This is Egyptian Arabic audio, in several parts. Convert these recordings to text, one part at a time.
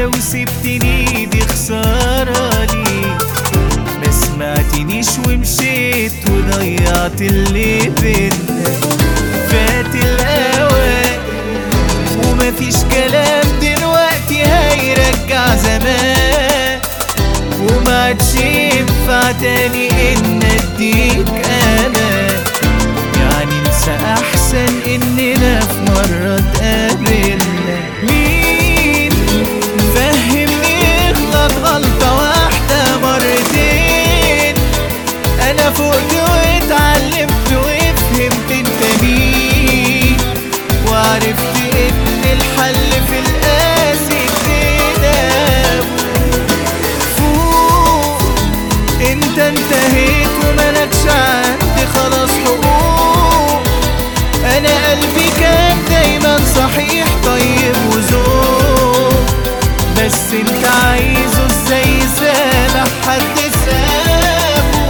لو سبتني دي خسارة لي ما سمعتنيش ومشيت وضيعت اللي بينا فات الأوان ومفيش كلام دلوقتي هيرجع زمان وما عادش ينفع تاني ان اديك امان يعني انسى احسن اننا في مرة اتقابلنا مين فهمني اغلط غلطة واحدة مرتين انا فقت واتعلمت وفهمت انت مين وعرفت ان الحل في القاسي كده فوق انت انتهيت وملكش عندي خلاص حقوق انا قلبي كان دايما صحيح طيب وذوق بس انت عايزه ازاي سامح حد سابه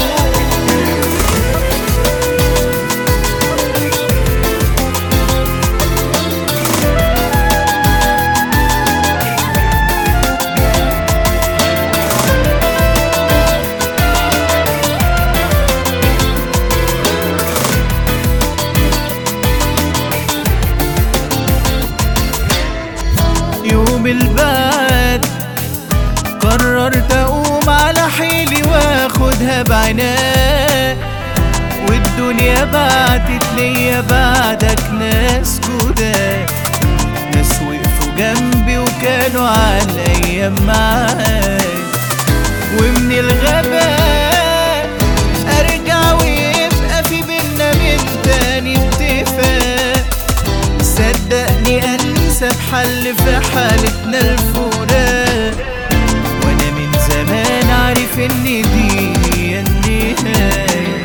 يوم البعد قررت اقوم على حيلي واخدها بعناء والدنيا بعتت ليا بعدك ناس جداد ناس وقفوا جنبي وكانوا على الايام معايا ومن الغباء ارجع ويبقى في بينا من تاني اتفاق صدقني انسى بحل في حالتنا الفراق وانا من زمان عارف ان دي هي النهايه